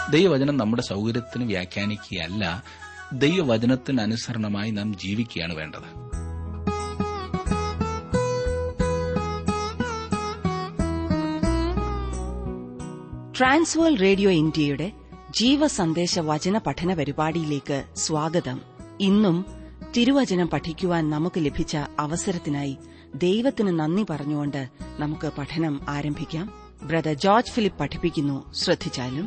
ദൈവവചനം നമ്മുടെ സൗകര്യത്തിന് വ്യാഖ്യാനിക്കുകയല്ല ദൈവവചനത്തിന് അനുസരണമായി നാം ജീവിക്കുകയാണ് വേണ്ടത് ട്രാൻസ്വേൾ റേഡിയോ ഇന്ത്യയുടെ ജീവസന്ദേശ വചന പഠന പരിപാടിയിലേക്ക് സ്വാഗതം ഇന്നും തിരുവചനം പഠിക്കുവാൻ നമുക്ക് ലഭിച്ച അവസരത്തിനായി ദൈവത്തിന് നന്ദി പറഞ്ഞുകൊണ്ട് നമുക്ക് പഠനം ആരംഭിക്കാം ബ്രദർ ജോർജ് ഫിലിപ്പ് പഠിപ്പിക്കുന്നു ശ്രദ്ധിച്ചാലും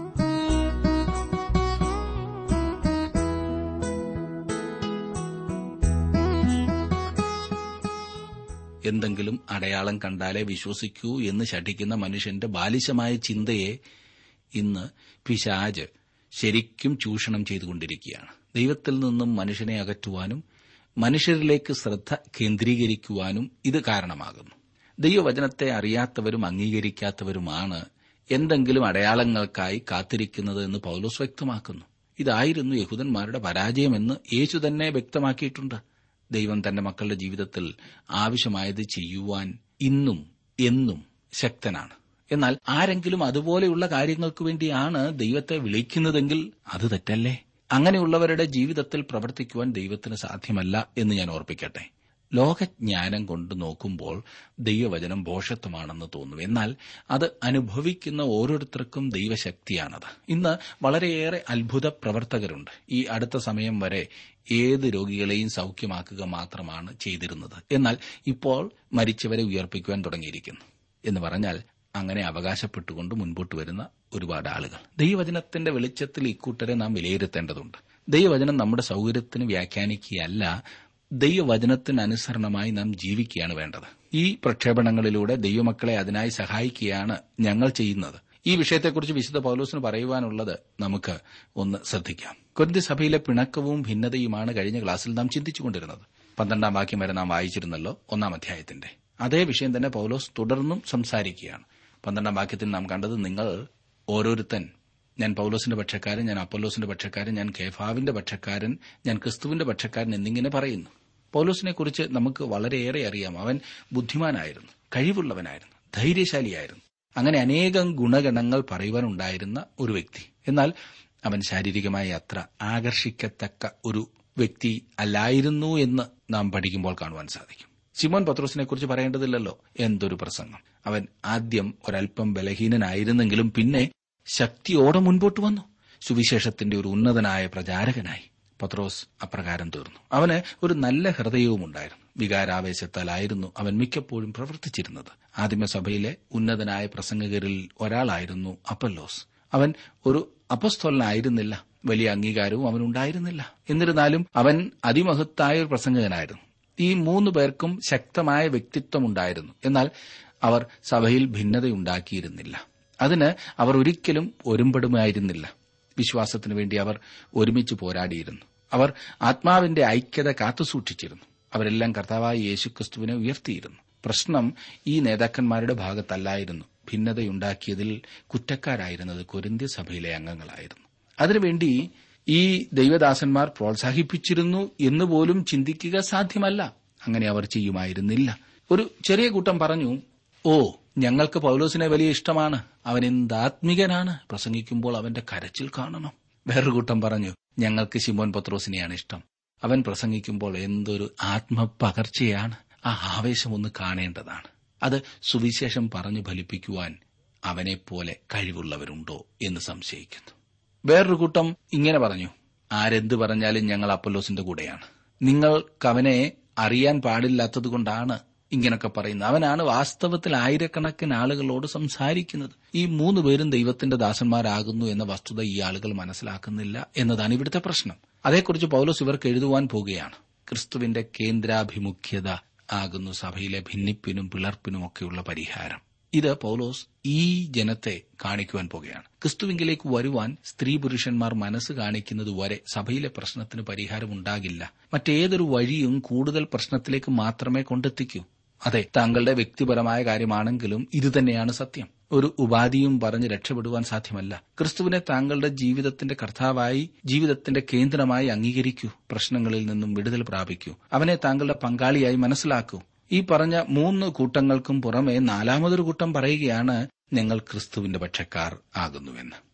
എന്തെങ്കിലും അടയാളം കണ്ടാലേ വിശ്വസിക്കൂ എന്ന് ശഠിക്കുന്ന മനുഷ്യന്റെ ബാലിശമായ ചിന്തയെ ഇന്ന് പിശാജ് ശരിക്കും ചൂഷണം ചെയ്തുകൊണ്ടിരിക്കുകയാണ് ദൈവത്തിൽ നിന്നും മനുഷ്യനെ അകറ്റുവാനും മനുഷ്യരിലേക്ക് ശ്രദ്ധ കേന്ദ്രീകരിക്കുവാനും ഇത് കാരണമാകുന്നു ദൈവവചനത്തെ അറിയാത്തവരും അംഗീകരിക്കാത്തവരുമാണ് എന്തെങ്കിലും അടയാളങ്ങൾക്കായി കാത്തിരിക്കുന്നത് എന്ന് പൌലോസ് വ്യക്തമാക്കുന്നു ഇതായിരുന്നു യഹൂദന്മാരുടെ പരാജയമെന്ന് യേശു തന്നെ വ്യക്തമാക്കിയിട്ടുണ്ട് ദൈവം തന്റെ മക്കളുടെ ജീവിതത്തിൽ ആവശ്യമായത് ചെയ്യുവാൻ ഇന്നും എന്നും ശക്തനാണ് എന്നാൽ ആരെങ്കിലും അതുപോലെയുള്ള കാര്യങ്ങൾക്ക് വേണ്ടിയാണ് ദൈവത്തെ വിളിക്കുന്നതെങ്കിൽ അത് തെറ്റല്ലേ അങ്ങനെയുള്ളവരുടെ ജീവിതത്തിൽ പ്രവർത്തിക്കുവാൻ ദൈവത്തിന് സാധ്യമല്ല എന്ന് ഞാൻ ഓർപ്പിക്കട്ടെ ലോകജ്ഞാനം കൊണ്ട് നോക്കുമ്പോൾ ദൈവവചനം ഭോഷത്വമാണെന്ന് തോന്നും എന്നാൽ അത് അനുഭവിക്കുന്ന ഓരോരുത്തർക്കും ദൈവശക്തിയാണത് ഇന്ന് വളരെയേറെ അത്ഭുത പ്രവർത്തകരുണ്ട് ഈ അടുത്ത സമയം വരെ ഏത് രോഗികളെയും സൌഖ്യമാക്കുക മാത്രമാണ് ചെയ്തിരുന്നത് എന്നാൽ ഇപ്പോൾ മരിച്ചവരെ ഉയർപ്പിക്കുവാൻ തുടങ്ങിയിരിക്കുന്നു എന്ന് പറഞ്ഞാൽ അങ്ങനെ അവകാശപ്പെട്ടുകൊണ്ട് മുൻപോട്ട് വരുന്ന ഒരുപാട് ആളുകൾ ദൈവവചനത്തിന്റെ വെളിച്ചത്തിൽ ഇക്കൂട്ടരെ നാം വിലയിരുത്തേണ്ടതുണ്ട് ദൈവവചനം നമ്മുടെ സൌകര്യത്തിന് വ്യാഖ്യാനിക്കുകയല്ല ദൈവവചനത്തിന് അനുസരണമായി നാം ജീവിക്കുകയാണ് വേണ്ടത് ഈ പ്രക്ഷേപണങ്ങളിലൂടെ ദൈവമക്കളെ അതിനായി സഹായിക്കുകയാണ് ഞങ്ങൾ ചെയ്യുന്നത് ഈ വിഷയത്തെക്കുറിച്ച് വിശുദ്ധ പൌലോസിന് പറയുവാനുള്ളത് നമുക്ക് ഒന്ന് ശ്രദ്ധിക്കാം കൊരിന്തി സഭയിലെ പിണക്കവും ഭിന്നതയുമാണ് കഴിഞ്ഞ ക്ലാസ്സിൽ നാം ചിന്തിച്ചുകൊണ്ടിരുന്നത് പന്ത്രണ്ടാം വാക്യം വരെ നാം വായിച്ചിരുന്നല്ലോ ഒന്നാം അധ്യായത്തിന്റെ അതേ വിഷയം തന്നെ പൌലോസ് തുടർന്നും സംസാരിക്കുകയാണ് പന്ത്രണ്ടാം വാക്യത്തിൽ നാം കണ്ടത് നിങ്ങൾ ഓരോരുത്തൻ ഞാൻ പൌലോസിന്റെ പക്ഷക്കാരൻ ഞാൻ അപ്പോലോസിന്റെ പക്ഷക്കാരൻ ഞാൻ കേഫാവിന്റെ പക്ഷക്കാരൻ ഞാൻ ക്രിസ്തുവിന്റെ പക്ഷക്കാരൻ എന്നിങ്ങനെ പറയുന്നു പൌലോസിനെ കുറിച്ച് നമുക്ക് വളരെയേറെ അറിയാം അവൻ ബുദ്ധിമാനായിരുന്നു കഴിവുള്ളവനായിരുന്നു ധൈര്യശാലിയായിരുന്നു അങ്ങനെ അനേകം ഗുണഗണങ്ങൾ പറയുവാനുണ്ടായിരുന്ന ഒരു വ്യക്തി എന്നാൽ അവൻ ശാരീരികമായി അത്ര ആകർഷിക്കത്തക്ക ഒരു വ്യക്തി അല്ലായിരുന്നു എന്ന് നാം പഠിക്കുമ്പോൾ കാണുവാൻ സാധിക്കും സിമോൻ പത്രോസിനെ കുറിച്ച് പറയേണ്ടതില്ലല്ലോ എന്തൊരു പ്രസംഗം അവൻ ആദ്യം ഒരൽപ്പം ബലഹീനനായിരുന്നെങ്കിലും പിന്നെ ശക്തിയോടെ മുൻപോട്ട് വന്നു സുവിശേഷത്തിന്റെ ഒരു ഉന്നതനായ പ്രചാരകനായി പത്രോസ് അപ്രകാരം തീർന്നു അവന് ഒരു നല്ല ഹൃദയവും ഉണ്ടായിരുന്നു വികാരാവേശത്താലായിരുന്നു അവൻ മിക്കപ്പോഴും പ്രവർത്തിച്ചിരുന്നത് ആദിമസഭയിലെ ഉന്നതനായ പ്രസംഗകരിൽ ഒരാളായിരുന്നു അപ്പല്ലോസ് അവൻ ഒരു അപസ്തോലനായിരുന്നില്ല വലിയ അംഗീകാരവും അവനുണ്ടായിരുന്നില്ല എന്നിരുന്നാലും അവൻ അതിമഹത്തായ ഒരു പ്രസംഗകനായിരുന്നു ഈ മൂന്ന് പേർക്കും ശക്തമായ വ്യക്തിത്വമുണ്ടായിരുന്നു എന്നാൽ അവർ സഭയിൽ ഭിന്നതയുണ്ടാക്കിയിരുന്നില്ല അതിന് അവർ ഒരിക്കലും ഒരുമ്പെടുമായിരുന്നില്ല വിശ്വാസത്തിനു വേണ്ടി അവർ ഒരുമിച്ച് പോരാടിയിരുന്നു അവർ ആത്മാവിന്റെ ഐക്യത കാത്തുസൂക്ഷിച്ചിരുന്നു അവരെല്ലാം കർത്താവായ യേശുക്രിസ്തുവിനെ ഉയർത്തിയിരുന്നു പ്രശ്നം ഈ നേതാക്കന്മാരുടെ ഭാഗത്തല്ലായിരുന്നു ഭിന്നതയുണ്ടാക്കിയതിൽ കുറ്റക്കാരായിരുന്നത് കൊരിന്ത്യ സഭയിലെ അംഗങ്ങളായിരുന്നു അതിനുവേണ്ടി ഈ ദൈവദാസന്മാർ പ്രോത്സാഹിപ്പിച്ചിരുന്നു എന്നുപോലും ചിന്തിക്കുക സാധ്യമല്ല അങ്ങനെ അവർ ചെയ്യുമായിരുന്നില്ല ഒരു ചെറിയ കൂട്ടം പറഞ്ഞു ഓ ഞങ്ങൾക്ക് പൌലോസിനെ വലിയ ഇഷ്ടമാണ് അവൻ എന്താത്മികനാണ് പ്രസംഗിക്കുമ്പോൾ അവന്റെ കരച്ചിൽ കാണണം വേറൊരു കൂട്ടം പറഞ്ഞു ഞങ്ങൾക്ക് ശിമോൻ പത്രോസിനെയാണ് ഇഷ്ടം അവൻ പ്രസംഗിക്കുമ്പോൾ എന്തൊരു ആത്മപകർച്ചയാണ് ആ ആവേശം ഒന്ന് കാണേണ്ടതാണ് അത് സുവിശേഷം പറഞ്ഞു ഫലിപ്പിക്കുവാൻ അവനെപ്പോലെ കഴിവുള്ളവരുണ്ടോ എന്ന് സംശയിക്കുന്നു വേറൊരു കൂട്ടം ഇങ്ങനെ പറഞ്ഞു ആരെന്ത് പറഞ്ഞാലും ഞങ്ങൾ അപ്പല്ലോസിന്റെ കൂടെയാണ് നിങ്ങൾക്കവനെ അറിയാൻ പാടില്ലാത്തതുകൊണ്ടാണ് ഇങ്ങനൊക്കെ പറയുന്നത് അവനാണ് വാസ്തവത്തിൽ ആയിരക്കണക്കിന് ആളുകളോട് സംസാരിക്കുന്നത് ഈ മൂന്ന് പേരും ദൈവത്തിന്റെ ദാസന്മാരാകുന്നു എന്ന വസ്തുത ഈ ആളുകൾ മനസ്സിലാക്കുന്നില്ല എന്നതാണ് ഇവിടുത്തെ പ്രശ്നം അതേക്കുറിച്ച് പൌലോസ് ഇവർക്ക് എഴുതുവാൻ പോകുകയാണ് ക്രിസ്തുവിന്റെ കേന്ദ്രാഭിമുഖ്യത ആകുന്നു സഭയിലെ ഭിന്നിപ്പിനും പിളർപ്പിനുമൊക്കെയുള്ള പരിഹാരം ഇത് പൌലോസ് ഈ ജനത്തെ കാണിക്കുവാൻ പോകുകയാണ് ക്രിസ്തുവിങ്കിലേക്ക് വരുവാൻ സ്ത്രീ പുരുഷന്മാർ മനസ്സ് കാണിക്കുന്നത് വരെ സഭയിലെ പ്രശ്നത്തിന് പരിഹാരമുണ്ടാകില്ല മറ്റേതൊരു വഴിയും കൂടുതൽ പ്രശ്നത്തിലേക്ക് മാത്രമേ കൊണ്ടെത്തിക്കൂ അതെ താങ്കളുടെ വ്യക്തിപരമായ കാര്യമാണെങ്കിലും ഇതുതന്നെയാണ് സത്യം ഒരു ഉപാധിയും പറഞ്ഞ് രക്ഷപ്പെടുവാൻ സാധ്യമല്ല ക്രിസ്തുവിനെ താങ്കളുടെ ജീവിതത്തിന്റെ കർത്താവായി ജീവിതത്തിന്റെ കേന്ദ്രമായി അംഗീകരിക്കൂ പ്രശ്നങ്ങളിൽ നിന്നും വിടുതൽ പ്രാപിക്കൂ അവനെ താങ്കളുടെ പങ്കാളിയായി മനസ്സിലാക്കൂ ഈ പറഞ്ഞ മൂന്ന് കൂട്ടങ്ങൾക്കും പുറമെ നാലാമതൊരു കൂട്ടം പറയുകയാണ് ഞങ്ങൾ ക്രിസ്തുവിന്റെ പക്ഷക്കാർ ആകുന്നുവെന്ന്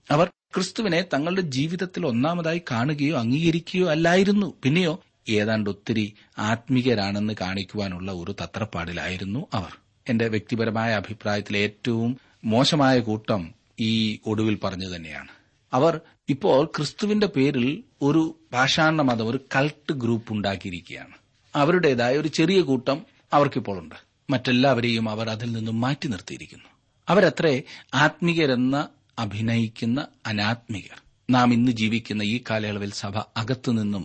അവർ ക്രിസ്തുവിനെ തങ്ങളുടെ ജീവിതത്തിൽ ഒന്നാമതായി കാണുകയോ അംഗീകരിക്കുകയോ അല്ലായിരുന്നു പിന്നെയോ ഏതാണ്ട് ഒത്തിരി ആത്മീകരാണെന്ന് കാണിക്കുവാനുള്ള ഒരു തത്രപ്പാടിലായിരുന്നു അവർ എന്റെ വ്യക്തിപരമായ അഭിപ്രായത്തിൽ ഏറ്റവും മോശമായ കൂട്ടം ഈ ഒടുവിൽ പറഞ്ഞു തന്നെയാണ് അവർ ഇപ്പോൾ ക്രിസ്തുവിന്റെ പേരിൽ ഒരു പാഷാണ മതം ഒരു കൾട്ട് ഗ്രൂപ്പ് ഉണ്ടാക്കിയിരിക്കുകയാണ് അവരുടേതായ ഒരു ചെറിയ കൂട്ടം അവർക്കിപ്പോൾ ഉണ്ട് മറ്റെല്ലാവരെയും അവർ അതിൽ നിന്നും മാറ്റി നിർത്തിയിരിക്കുന്നു അവരത്രേ ആത്മീകരെന്ന അഭിനയിക്കുന്ന അനാത്മികർ നാം ഇന്ന് ജീവിക്കുന്ന ഈ കാലയളവിൽ സഭ അകത്തുനിന്നും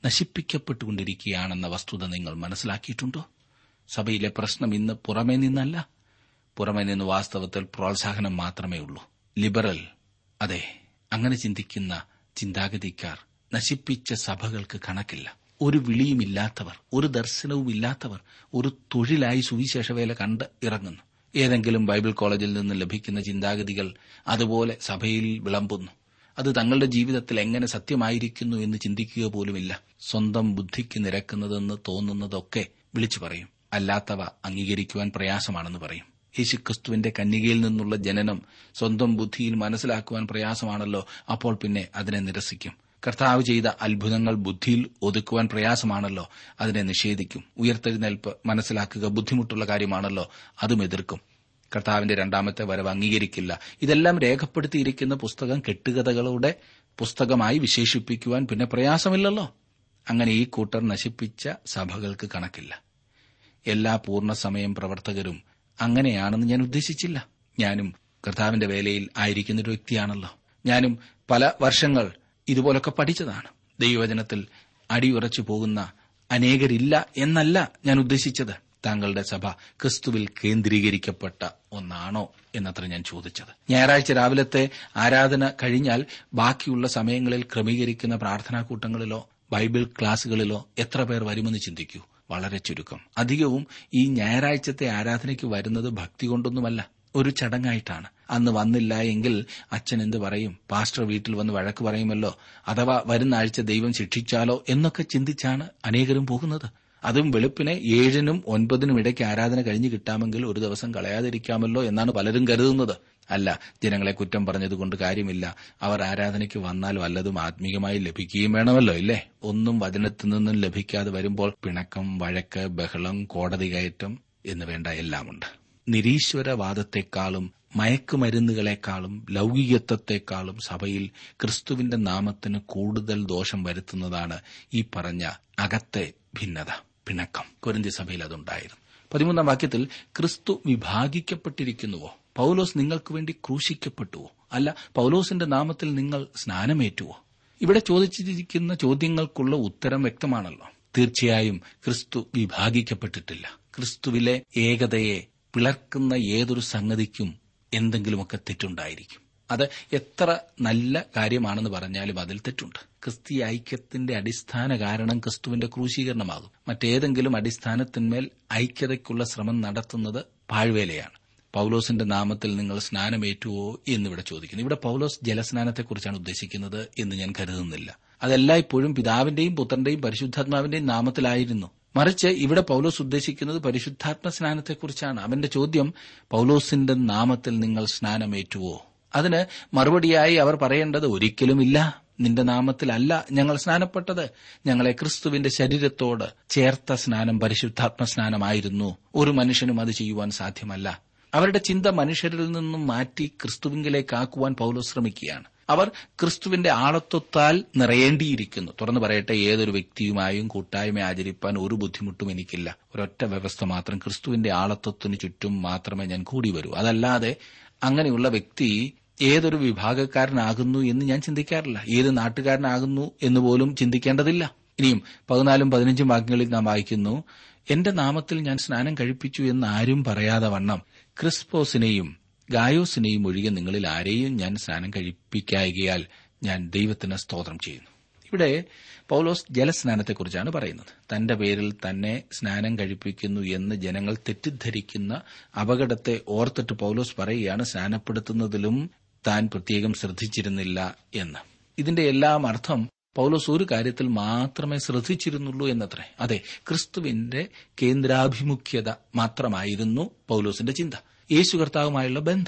നശിപ്പിക്കപ്പെട്ടുകൊണ്ടിരിക്കുകയാണെന്ന വസ്തുത നിങ്ങൾ മനസ്സിലാക്കിയിട്ടുണ്ടോ സഭയിലെ പ്രശ്നം ഇന്ന് പുറമേ നിന്നല്ല പുറമേ നിന്ന് വാസ്തവത്തിൽ പ്രോത്സാഹനം മാത്രമേ ഉള്ളൂ ലിബറൽ അതെ അങ്ങനെ ചിന്തിക്കുന്ന ചിന്താഗതിക്കാർ നശിപ്പിച്ച സഭകൾക്ക് കണക്കില്ല ഒരു വിളിയുമില്ലാത്തവർ ഒരു ദർശനവുമില്ലാത്തവർ ഒരു തൊഴിലായി സുവിശേഷവേല കണ്ട് ഇറങ്ങുന്നു ഏതെങ്കിലും ബൈബിൾ കോളേജിൽ നിന്ന് ലഭിക്കുന്ന ചിന്താഗതികൾ അതുപോലെ സഭയിൽ വിളമ്പുന്നു അത് തങ്ങളുടെ ജീവിതത്തിൽ എങ്ങനെ സത്യമായിരിക്കുന്നു എന്ന് ചിന്തിക്കുക പോലുമില്ല സ്വന്തം ബുദ്ധിക്ക് നിരക്കുന്നതെന്ന് തോന്നുന്നതൊക്കെ വിളിച്ചു പറയും അല്ലാത്തവ അംഗീകരിക്കുവാൻ പ്രയാസമാണെന്ന് പറയും യേശുക്രിസ്തുവിന്റെ കന്യകയിൽ നിന്നുള്ള ജനനം സ്വന്തം ബുദ്ധിയിൽ മനസ്സിലാക്കുവാൻ പ്രയാസമാണല്ലോ അപ്പോൾ പിന്നെ അതിനെ നിരസിക്കും കർത്താവ് ചെയ്ത അത്ഭുതങ്ങൾ ബുദ്ധിയിൽ ഒതുക്കുവാൻ പ്രയാസമാണല്ലോ അതിനെ നിഷേധിക്കും ഉയർത്തെഴുന്നേൽപ്പ് മനസ്സിലാക്കുക ബുദ്ധിമുട്ടുള്ള കാര്യമാണല്ലോ അതും എതിർക്കും കർത്താവിന്റെ രണ്ടാമത്തെ വരവ് അംഗീകരിക്കില്ല ഇതെല്ലാം രേഖപ്പെടുത്തിയിരിക്കുന്ന പുസ്തകം കെട്ടുകഥകളുടെ പുസ്തകമായി വിശേഷിപ്പിക്കുവാൻ പിന്നെ പ്രയാസമില്ലല്ലോ അങ്ങനെ ഈ കൂട്ടർ നശിപ്പിച്ച സഭകൾക്ക് കണക്കില്ല എല്ലാ പൂർണ്ണസമയം പ്രവർത്തകരും അങ്ങനെയാണെന്ന് ഞാൻ ഉദ്ദേശിച്ചില്ല ഞാനും കർത്താവിന്റെ വേലയിൽ ആയിരിക്കുന്ന ഒരു വ്യക്തിയാണല്ലോ ഞാനും പല വർഷങ്ങൾ ഇതുപോലൊക്കെ പഠിച്ചതാണ് ദൈവവചനത്തിൽ അടിയുറച്ചു പോകുന്ന അനേകരില്ല എന്നല്ല ഞാൻ ഉദ്ദേശിച്ചത് താങ്കളുടെ സഭ ക്രിസ്തുവിൽ കേന്ദ്രീകരിക്കപ്പെട്ട ഒന്നാണോ എന്നത്ര ഞാൻ ചോദിച്ചത് ഞായറാഴ്ച രാവിലത്തെ ആരാധന കഴിഞ്ഞാൽ ബാക്കിയുള്ള സമയങ്ങളിൽ ക്രമീകരിക്കുന്ന പ്രാർത്ഥനാ കൂട്ടങ്ങളിലോ ബൈബിൾ ക്ലാസുകളിലോ എത്ര പേർ വരുമെന്ന് ചിന്തിക്കൂ വളരെ ചുരുക്കം അധികവും ഈ ഞായറാഴ്ചത്തെ ആരാധനയ്ക്ക് വരുന്നത് ഭക്തി കൊണ്ടൊന്നുമല്ല ഒരു ചടങ്ങായിട്ടാണ് അന്ന് വന്നില്ല എങ്കിൽ അച്ഛൻ എന്ത് പറയും പാസ്റ്റർ വീട്ടിൽ വന്ന് വഴക്ക് പറയുമല്ലോ അഥവാ വരുന്ന ആഴ്ച ദൈവം ശിക്ഷിച്ചാലോ എന്നൊക്കെ ചിന്തിച്ചാണ് അനേകരും പോകുന്നത് അതും വെളുപ്പിനെ ഏഴിനും ഒൻപതിനും ഇടയ്ക്ക് ആരാധന കഴിഞ്ഞു കിട്ടാമെങ്കിൽ ഒരു ദിവസം കളയാതിരിക്കാമല്ലോ എന്നാണ് പലരും കരുതുന്നത് അല്ല ജനങ്ങളെ കുറ്റം പറഞ്ഞതുകൊണ്ട് കാര്യമില്ല അവർ ആരാധനയ്ക്ക് വന്നാൽ വല്ലതും ആത്മീയമായി ലഭിക്കുകയും വേണമല്ലോ ഇല്ലേ ഒന്നും വചനത്തിൽ നിന്നും ലഭിക്കാതെ വരുമ്പോൾ പിണക്കം വഴക്ക് ബഹളം കോടതി കയറ്റം എന്ന് വേണ്ട എല്ലാമുണ്ട് നിരീശ്വരവാദത്തെക്കാളും മയക്കുമരുന്നുകളെക്കാളും ലൌകികത്വത്തെക്കാളും സഭയിൽ ക്രിസ്തുവിന്റെ നാമത്തിന് കൂടുതൽ ദോഷം വരുത്തുന്നതാണ് ഈ പറഞ്ഞ അകത്തെ ഭിന്നത പിണക്കം കൊരിന്തി സഭയിൽ അതുണ്ടായിരുന്നു പതിമൂന്നാം വാക്യത്തിൽ ക്രിസ്തു വിഭാഗിക്കപ്പെട്ടിരിക്കുന്നുവോ പൌലോസ് നിങ്ങൾക്ക് വേണ്ടി ക്രൂശിക്കപ്പെട്ടുവോ അല്ല പൌലോസിന്റെ നാമത്തിൽ നിങ്ങൾ സ്നാനമേറ്റുവോ ഇവിടെ ചോദിച്ചിരിക്കുന്ന ചോദ്യങ്ങൾക്കുള്ള ഉത്തരം വ്യക്തമാണല്ലോ തീർച്ചയായും ക്രിസ്തു വിഭാഗിക്കപ്പെട്ടിട്ടില്ല ക്രിസ്തുവിലെ ഏകതയെ പിളർക്കുന്ന ഏതൊരു സംഗതിക്കും എന്തെങ്കിലുമൊക്കെ തെറ്റുണ്ടായിരിക്കും അത് എത്ര നല്ല കാര്യമാണെന്ന് പറഞ്ഞാലും അതിൽ തെറ്റുണ്ട് ക്രിസ്തീയ ഐക്യത്തിന്റെ അടിസ്ഥാന കാരണം ക്രിസ്തുവിന്റെ ക്രൂശീകരണമാകും മറ്റേതെങ്കിലും അടിസ്ഥാനത്തിന്മേൽ ഐക്യതയ്ക്കുള്ള ശ്രമം നടത്തുന്നത് പാഴ്വേലയാണ് പൌലോസിന്റെ നാമത്തിൽ നിങ്ങൾ സ്നാനമേറ്റുവോ എന്നിവിടെ ചോദിക്കുന്നു ഇവിടെ പൌലോസ് ജലസ്നാനത്തെക്കുറിച്ചാണ് ഉദ്ദേശിക്കുന്നത് എന്ന് ഞാൻ കരുതുന്നില്ല അതെല്ലായ്പ്പോഴും പിതാവിന്റെയും പുത്രന്റെയും പരിശുദ്ധാത്മാവിന്റെയും നാമത്തിലായിരുന്നു മറിച്ച് ഇവിടെ പൌലോസ് ഉദ്ദേശിക്കുന്നത് പരിശുദ്ധാത്മ സ്നാനത്തെക്കുറിച്ചാണ് അവന്റെ ചോദ്യം പൌലോസിന്റെ നാമത്തിൽ നിങ്ങൾ സ്നാനമേറ്റുവോ അതിന് മറുപടിയായി അവർ പറയേണ്ടത് ഒരിക്കലുമില്ല നിന്റെ നാമത്തിലല്ല ഞങ്ങൾ സ്നാനപ്പെട്ടത് ഞങ്ങളെ ക്രിസ്തുവിന്റെ ശരീരത്തോട് ചേർത്ത സ്നാനം പരിശുദ്ധാത്മ സ്നാനമായിരുന്നു ഒരു മനുഷ്യനും അത് ചെയ്യുവാൻ സാധ്യമല്ല അവരുടെ ചിന്ത മനുഷ്യരിൽ നിന്നും മാറ്റി ക്രിസ്തുവിങ്കിലേക്കാക്കുവാൻ പൌലോസ് ശ്രമിക്കുകയാണ് അവർ ക്രിസ്തുവിന്റെ ആളത്വത്താൽ നിറയേണ്ടിയിരിക്കുന്നു തുറന്നു പറയട്ടെ ഏതൊരു വ്യക്തിയുമായും കൂട്ടായ്മ ആചരിപ്പാൻ ഒരു ബുദ്ധിമുട്ടും എനിക്കില്ല ഒരൊറ്റ വ്യവസ്ഥ മാത്രം ക്രിസ്തുവിന്റെ ആളത്വത്തിന് ചുറ്റും മാത്രമേ ഞാൻ കൂടി വരൂ അതല്ലാതെ അങ്ങനെയുള്ള വ്യക്തി ഏതൊരു വിഭാഗക്കാരനാകുന്നു എന്ന് ഞാൻ ചിന്തിക്കാറില്ല ഏത് നാട്ടുകാരനാകുന്നു എന്ന് പോലും ചിന്തിക്കേണ്ടതില്ല ഇനിയും പതിനാലും പതിനഞ്ചും വാക്യങ്ങളിൽ നാം വായിക്കുന്നു എന്റെ നാമത്തിൽ ഞാൻ സ്നാനം കഴിപ്പിച്ചു എന്ന് ആരും പറയാതെ വണ്ണം ക്രിസ്പോസിനെയും ഗായോസിനെയും ഒഴികെ നിങ്ങളിൽ ആരെയും ഞാൻ സ്നാനം കഴിപ്പിക്കായകയാൽ ഞാൻ ദൈവത്തിന് സ്തോത്രം ചെയ്യുന്നു ഇവിടെ പൌലോസ് ജലസ്നാനത്തെക്കുറിച്ചാണ് പറയുന്നത് തന്റെ പേരിൽ തന്നെ സ്നാനം കഴിപ്പിക്കുന്നു എന്ന് ജനങ്ങൾ തെറ്റിദ്ധരിക്കുന്ന അപകടത്തെ ഓർത്തിട്ട് പൌലോസ് പറയുകയാണ് സ്നാനപ്പെടുത്തുന്നതിലും താൻ പ്രത്യേകം ശ്രദ്ധിച്ചിരുന്നില്ല എന്ന് ഇതിന്റെ എല്ലാം അർത്ഥം പൌലോസ് ഒരു കാര്യത്തിൽ മാത്രമേ ശ്രദ്ധിച്ചിരുന്നുള്ളൂ എന്നത്രേ അതെ ക്രിസ്തുവിന്റെ കേന്ദ്രാഭിമുഖ്യത മാത്രമായിരുന്നു പൌലോസിന്റെ ചിന്ത യേശു കർത്താവുമായുള്ള ബന്ധം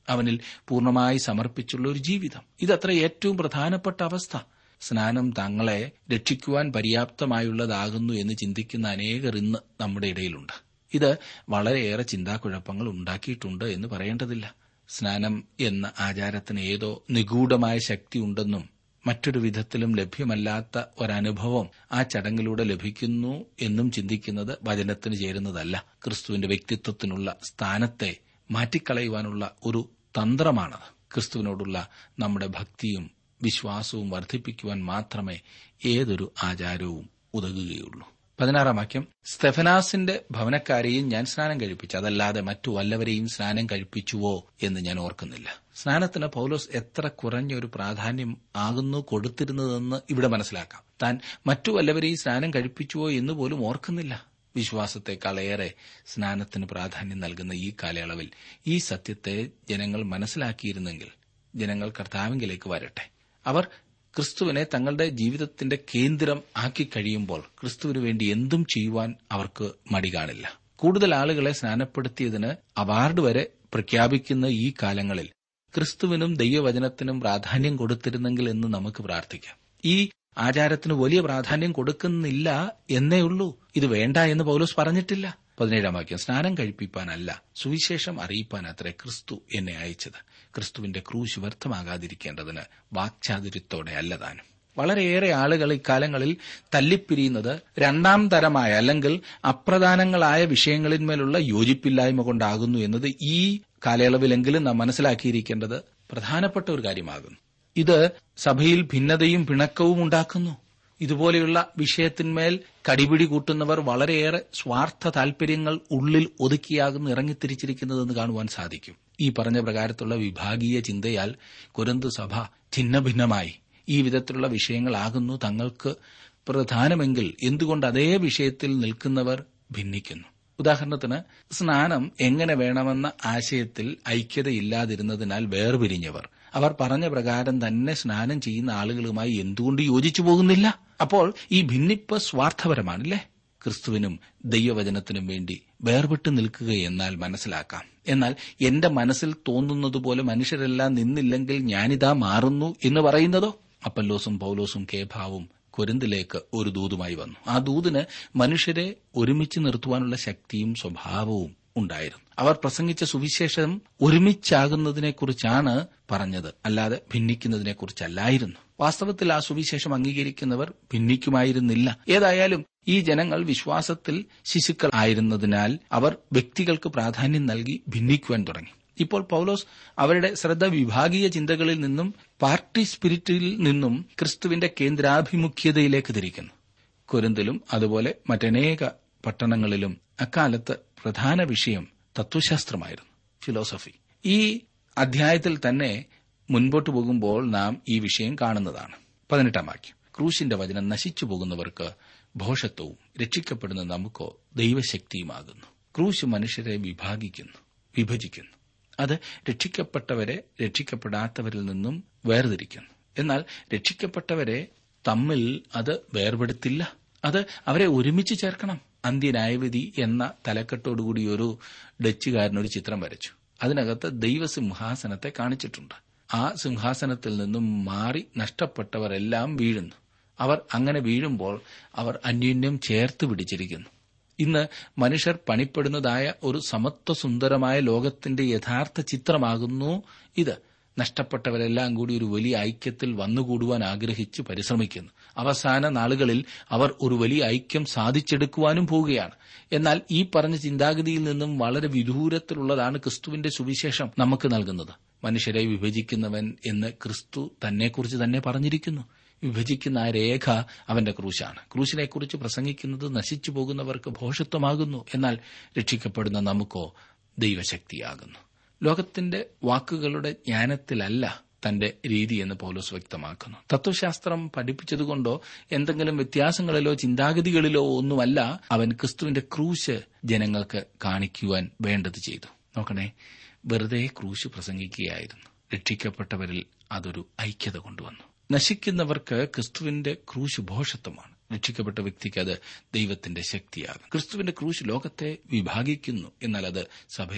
അവനിൽ പൂർണ്ണമായി സമർപ്പിച്ചുള്ള ഒരു ജീവിതം ഇതത്ര ഏറ്റവും പ്രധാനപ്പെട്ട അവസ്ഥ സ്നാനം തങ്ങളെ രക്ഷിക്കുവാൻ പര്യാപ്തമായുള്ളതാകുന്നു എന്ന് ചിന്തിക്കുന്ന അനേകർ ഇന്ന് നമ്മുടെ ഇടയിലുണ്ട് ഇത് വളരെയേറെ ചിന്താക്കുഴപ്പങ്ങൾ ഉണ്ടാക്കിയിട്ടുണ്ട് എന്ന് പറയേണ്ടതില്ല സ്നാനം എന്ന ആചാരത്തിന് ഏതോ നിഗൂഢമായ ശക്തി ഉണ്ടെന്നും മറ്റൊരു വിധത്തിലും ലഭ്യമല്ലാത്ത ഒരനുഭവം ആ ചടങ്ങിലൂടെ ലഭിക്കുന്നു എന്നും ചിന്തിക്കുന്നത് വചനത്തിന് ചേരുന്നതല്ല ക്രിസ്തുവിന്റെ വ്യക്തിത്വത്തിനുള്ള സ്ഥാനത്തെ മാറ്റിക്കളയുവാനുള്ള ഒരു തന്ത്രമാണത് ക്രിസ്തുവിനോടുള്ള നമ്മുടെ ഭക്തിയും വിശ്വാസവും വർദ്ധിപ്പിക്കുവാൻ മാത്രമേ ഏതൊരു ആചാരവും ഉതകുകയുള്ളൂ പതിനാറാം വാക്യം സ്തെഫനാസിന്റെ ഭവനക്കാരെയും ഞാൻ സ്നാനം കഴിപ്പിച്ചു അതല്ലാതെ മറ്റു വല്ലവരെയും സ്നാനം കഴിപ്പിച്ചുവോ എന്ന് ഞാൻ ഓർക്കുന്നില്ല സ്നാനത്തിന് പൌലോസ് എത്ര കുറഞ്ഞൊരു പ്രാധാന്യം ആകുന്നു കൊടുത്തിരുന്നതെന്ന് ഇവിടെ മനസ്സിലാക്കാം താൻ മറ്റു വല്ലവരെയും സ്നാനം കഴിപ്പിച്ചുവോ എന്ന് പോലും ഓർക്കുന്നില്ല വിശ്വാസത്തെക്കാളേറെ സ്നാനത്തിന് പ്രാധാന്യം നൽകുന്ന ഈ കാലയളവിൽ ഈ സത്യത്തെ ജനങ്ങൾ മനസ്സിലാക്കിയിരുന്നെങ്കിൽ ജനങ്ങൾ കർത്താവിങ്കിലേക്ക് വരട്ടെ അവർ ക്രിസ്തുവിനെ തങ്ങളുടെ ജീവിതത്തിന്റെ കേന്ദ്രം ആക്കി കഴിയുമ്പോൾ ക്രിസ്തുവിന് വേണ്ടി എന്തും ചെയ്യുവാൻ അവർക്ക് മടി കാണില്ല കൂടുതൽ ആളുകളെ സ്നാനപ്പെടുത്തിയതിന് അവാർഡ് വരെ പ്രഖ്യാപിക്കുന്ന ഈ കാലങ്ങളിൽ ക്രിസ്തുവിനും ദൈവവചനത്തിനും പ്രാധാന്യം കൊടുത്തിരുന്നെങ്കിൽ എന്ന് നമുക്ക് പ്രാർത്ഥിക്കാം ഈ ആചാരത്തിന് വലിയ പ്രാധാന്യം കൊടുക്കുന്നില്ല എന്നേ ഉള്ളൂ ഇത് വേണ്ട എന്ന് പൗലോസ് പറഞ്ഞിട്ടില്ല പതിനേഴാം വാക്യം സ്നാനം കഴിപ്പിപ്പാനല്ല സുവിശേഷം അറിയിപ്പാൻ അത്രേ ക്രിസ്തു എന്നെ അയച്ചത് ക്രിസ്തുവിന്റെ ക്രൂശ് വ്യർത്ഥമാകാതിരിക്കേണ്ടതിന് വാക്ചാതുര്യത്തോടെ അല്ലതാനും വളരെയേറെ ആളുകൾ ഇക്കാലങ്ങളിൽ തല്ലിപ്പിരിയുന്നത് രണ്ടാം തരമായ അല്ലെങ്കിൽ അപ്രധാനങ്ങളായ വിഷയങ്ങളിന്മേലുള്ള യോജിപ്പില്ലായ്മ കൊണ്ടാകുന്നു എന്നത് ഈ കാലയളവിലെങ്കിലും നാം മനസ്സിലാക്കിയിരിക്കേണ്ടത് പ്രധാനപ്പെട്ട ഒരു കാര്യമാകുന്നു ഇത് സഭയിൽ ഭിന്നതയും പിണക്കവും ഉണ്ടാക്കുന്നു ഇതുപോലെയുള്ള വിഷയത്തിന്മേൽ കടിപിടി കൂട്ടുന്നവർ വളരെയേറെ സ്വാർത്ഥ താൽപര്യങ്ങൾ ഉള്ളിൽ ഒതുക്കിയാകുന്നു ഇറങ്ങിത്തിരിച്ചിരിക്കുന്നതെന്ന് കാണുവാൻ സാധിക്കും ഈ പറഞ്ഞ പ്രകാരത്തുള്ള വിഭാഗീയ ചിന്തയാൽ കുരന്തു സഭ ഛിന്നഭിന്നമായി ഈ വിധത്തിലുള്ള വിഷയങ്ങളാകുന്നു തങ്ങൾക്ക് പ്രധാനമെങ്കിൽ എന്തുകൊണ്ട് അതേ വിഷയത്തിൽ നിൽക്കുന്നവർ ഭിന്നിക്കുന്നു ഉദാഹരണത്തിന് സ്നാനം എങ്ങനെ വേണമെന്ന ആശയത്തിൽ ഐക്യതയില്ലാതിരുന്നതിനാൽ വേർപിരിഞ്ഞവർ അവർ പറഞ്ഞ പ്രകാരം തന്നെ സ്നാനം ചെയ്യുന്ന ആളുകളുമായി എന്തുകൊണ്ട് യോജിച്ചു പോകുന്നില്ല അപ്പോൾ ഈ ഭിന്നിപ്പ് സ്വാർത്ഥപരമാണല്ലേ ക്രിസ്തുവിനും ദൈവവചനത്തിനും വേണ്ടി വേർപെട്ട് നിൽക്കുക എന്നാൽ മനസ്സിലാക്കാം എന്നാൽ എന്റെ മനസ്സിൽ തോന്നുന്നതുപോലെ മനുഷ്യരെല്ലാം നിന്നില്ലെങ്കിൽ ഞാനിതാ മാറുന്നു എന്ന് പറയുന്നതോ അപ്പല്ലോസും പൌലോസും കേഭാവും കൊരിന്തിലേക്ക് ഒരു ദൂതുമായി വന്നു ആ ദൂതിന് മനുഷ്യരെ ഒരുമിച്ച് നിർത്തുവാനുള്ള ശക്തിയും സ്വഭാവവും ഉണ്ടായിരുന്നു അവർ പ്രസംഗിച്ച സുവിശേഷം ഒരുമിച്ചാകുന്നതിനെക്കുറിച്ചാണ് പറഞ്ഞത് അല്ലാതെ ഭിന്നിക്കുന്നതിനെക്കുറിച്ചല്ലായിരുന്നു വാസ്തവത്തിൽ ആ സുവിശേഷം അംഗീകരിക്കുന്നവർ ഭിന്നിക്കുമായിരുന്നില്ല ഏതായാലും ഈ ജനങ്ങൾ വിശ്വാസത്തിൽ ശിശുക്കൾ ആയിരുന്നതിനാൽ അവർ വ്യക്തികൾക്ക് പ്രാധാന്യം നൽകി ഭിന്നിക്കുവാൻ തുടങ്ങി ഇപ്പോൾ പൌലോസ് അവരുടെ ശ്രദ്ധ വിഭാഗീയ ചിന്തകളിൽ നിന്നും പാർട്ടി സ്പിരിറ്റിൽ നിന്നും ക്രിസ്തുവിന്റെ കേന്ദ്രാഭിമുഖ്യതയിലേക്ക് തിരിക്കുന്നു കൊരിന്തിലും അതുപോലെ മറ്റനേക പട്ടണങ്ങളിലും അക്കാലത്ത് പ്രധാന വിഷയം തത്വശാസ്ത്രമായിരുന്നു ഫിലോസഫി ഈ അധ്യായത്തിൽ തന്നെ മുൻപോട്ട് പോകുമ്പോൾ നാം ഈ വിഷയം കാണുന്നതാണ് പതിനെട്ടാം വാക്യം ക്രൂശിന്റെ വചനം നശിച്ചു പോകുന്നവർക്ക് ഭോഷത്വവും രക്ഷിക്കപ്പെടുന്ന നമുക്കോ ദൈവശക്തിയുമാകുന്നു ക്രൂശ് മനുഷ്യരെ വിഭാഗിക്കുന്നു വിഭജിക്കുന്നു അത് രക്ഷിക്കപ്പെട്ടവരെ രക്ഷിക്കപ്പെടാത്തവരിൽ നിന്നും വേർതിരിക്കുന്നു എന്നാൽ രക്ഷിക്കപ്പെട്ടവരെ തമ്മിൽ അത് വേർപെടുത്തില്ല അത് അവരെ ഒരുമിച്ച് ചേർക്കണം അന്ത്യന്യായവിധി എന്ന തലക്കെട്ടോടുകൂടി ഒരു ഡച്ചുകാരൻ ഒരു ചിത്രം വരച്ചു അതിനകത്ത് ദൈവസിംഹാസനത്തെ കാണിച്ചിട്ടുണ്ട് ആ സിംഹാസനത്തിൽ നിന്നും മാറി നഷ്ടപ്പെട്ടവരെല്ലാം വീഴുന്നു അവർ അങ്ങനെ വീഴുമ്പോൾ അവർ അന്യോന്യം ചേർത്ത് പിടിച്ചിരിക്കുന്നു ഇന്ന് മനുഷ്യർ പണിപ്പെടുന്നതായ ഒരു സമത്വസുന്ദരമായ ലോകത്തിന്റെ യഥാർത്ഥ ചിത്രമാകുന്നു ഇത് നഷ്ടപ്പെട്ടവരെല്ലാം കൂടി ഒരു വലിയ ഐക്യത്തിൽ വന്നുകൂടുവാൻ ആഗ്രഹിച്ച് പരിശ്രമിക്കുന്നു അവസാന നാളുകളിൽ അവർ ഒരു വലിയ ഐക്യം സാധിച്ചെടുക്കുവാനും പോവുകയാണ് എന്നാൽ ഈ പറഞ്ഞ ചിന്താഗതിയിൽ നിന്നും വളരെ വിദൂരത്തിലുള്ളതാണ് ക്രിസ്തുവിന്റെ സുവിശേഷം നമുക്ക് നൽകുന്നത് മനുഷ്യരെ വിഭജിക്കുന്നവൻ എന്ന് ക്രിസ്തു തന്നെക്കുറിച്ച് തന്നെ പറഞ്ഞിരിക്കുന്നു വിഭജിക്കുന്ന ആ രേഖ അവന്റെ ക്രൂശാണ് ക്രൂശിനെക്കുറിച്ച് പ്രസംഗിക്കുന്നത് നശിച്ചു പോകുന്നവർക്ക് ഭോഷത്വമാകുന്നു എന്നാൽ രക്ഷിക്കപ്പെടുന്ന നമുക്കോ ദൈവശക്തിയാകുന്നു ലോകത്തിന്റെ വാക്കുകളുടെ ജ്ഞാനത്തിലല്ല തന്റെ രീതി എന്ന് പൗലോസ് വ്യക്തമാക്കുന്നു തത്വശാസ്ത്രം പഠിപ്പിച്ചതുകൊണ്ടോ എന്തെങ്കിലും വ്യത്യാസങ്ങളിലോ ചിന്താഗതികളിലോ ഒന്നുമല്ല അവൻ ക്രിസ്തുവിന്റെ ക്രൂശ് ജനങ്ങൾക്ക് കാണിക്കുവാൻ വേണ്ടത് ചെയ്തു നോക്കണേ വെറുതെ ക്രൂശ് പ്രസംഗിക്കുകയായിരുന്നു രക്ഷിക്കപ്പെട്ടവരിൽ അതൊരു ഐക്യത കൊണ്ടുവന്നു നശിക്കുന്നവർക്ക് ക്രിസ്തുവിന്റെ ക്രൂശ് ഭോഷത്വമാണ് രക്ഷിക്കപ്പെട്ട വ്യക്തിക്ക് അത് ദൈവത്തിന്റെ ശക്തിയാകും ക്രിസ്തുവിന്റെ ക്രൂശ് ലോകത്തെ വിഭാഗിക്കുന്നു എന്നാൽ അത് സഭയെ